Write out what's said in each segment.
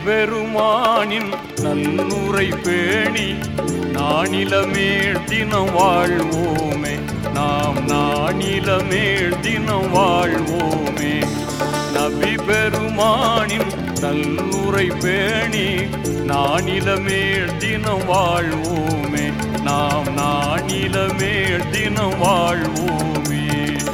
பெருமானின் நல்லுரை பேணி நானிலமேல் தினம் வாழ்வோமே நாம் நானிலமேல் தினம் வாழ்வோமே நபி பெருமானின் நல்லுரை பேணி நானிலமேல் தினம் வாழ்வோமே நாம் நானிலமேல் தினம் வாழ்வோமே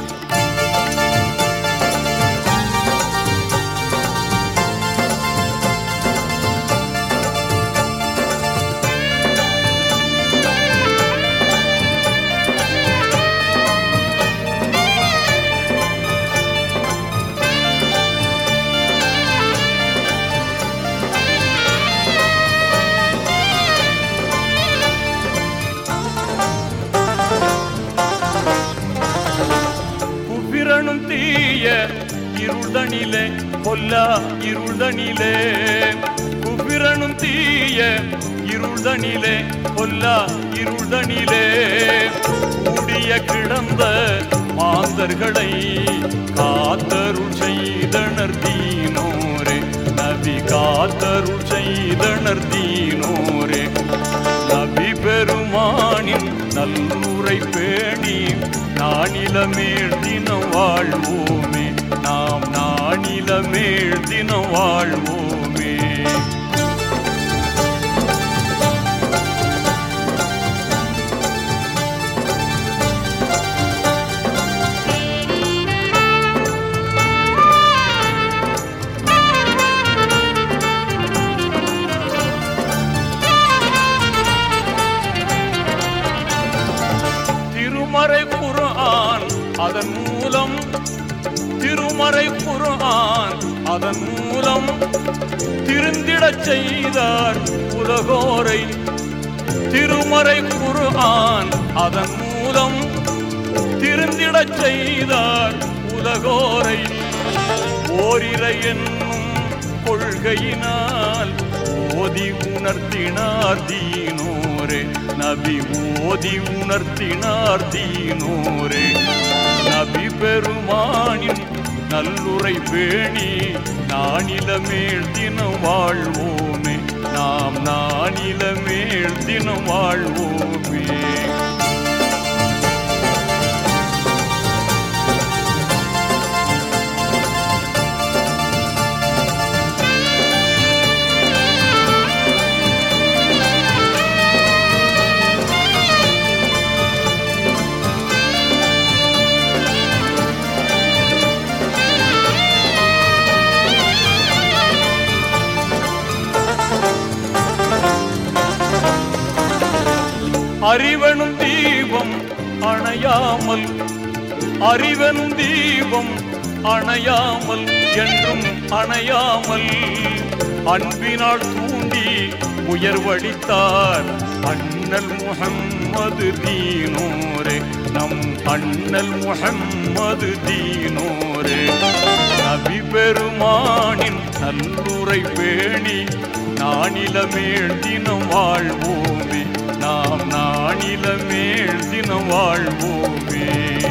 குபிரனும் தீய இருள்தனிலே கொல்லா இருள்தனிலே குபிரனும் தீய இருள்தனிலே கொல்லா இருள்தனிலே கூடிய கிடந்த மாந்தர்களை காத்தருள் செய்தனர் தீனோரே நபி காத்தருள் செய்தனர் தீனோரே நபி பெருமானின் நல்லுரை பேணி நானிலமேல் தினம் வாழ்வோமே நாம் நானிலமேல் தினம் வாழ்வோமே திருமறை குர்ஆன் அதன் மூலம் திருமறை குர்ஆன் அதன் மூலம் திருந்திடச் செய்தார் உலகோரை திருமறை குர்ஆன் அதன் மூலம் திருந்திடச் செய்தார் உலகோரை ஓரிரை என்னும் கொள்கையினால் ஓதி உணர்த்தினார் தீனோரே நபி ஓதி உணர்த்தினார் தீனோரே நபி பெருமானின் நல்லுரை பேணி நானிலமேல் தினம் வாழ்வோமே நாம் நானிலமேல் தினம் வாழ்வோமே அறிவனும் தீபம் அணையாமல் அறிவனும் தீபம் அணையாமல் என்றும் அணையாமல் அன்பினால் தூண்டி உயர்வடித்தார் அண்ணல் முஹம்மது தீனோரே நம் அண்ணல் முஹம்மது தீனோரே நபி பெருமானின் நல்லுரை பேணி நானிலமேல் தினம் வாழ்வோமே நாம் நானிலமேல் தினம் வாழ்வோமே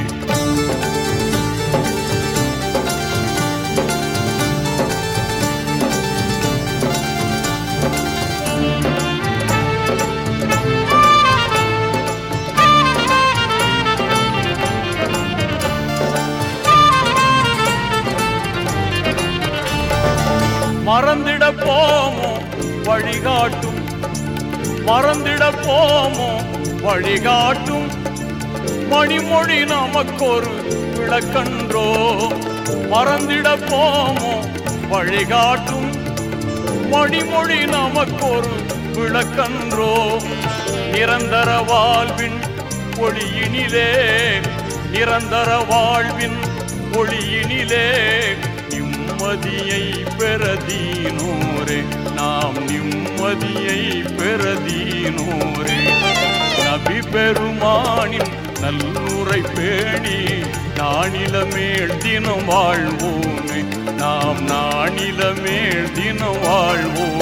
மறந்திட போமோ வழிகாட்டும் மறந்திட போமோ வழிகாட்டும் மணிமொழி நமக்கொரு விளக்கன்றோ மறந்திட போமோ வழிகாட்டும் மணிமொழி நமக்கொரு விளக்கன்றோ நிரந்தர வாழ்வின் ஒளியினிலே நிரந்தர வாழ்வின் ஒளியினிலே நிம்மதியை பெறதீனோரே நாம் நிம்மதியை பெறதீனோரே நபி பெருமானின் நல்லுரை பேணி நானிலமேல் தினம் வாழ்வோமே நாம் நானிலமேல் தினம் வாழ்வோம்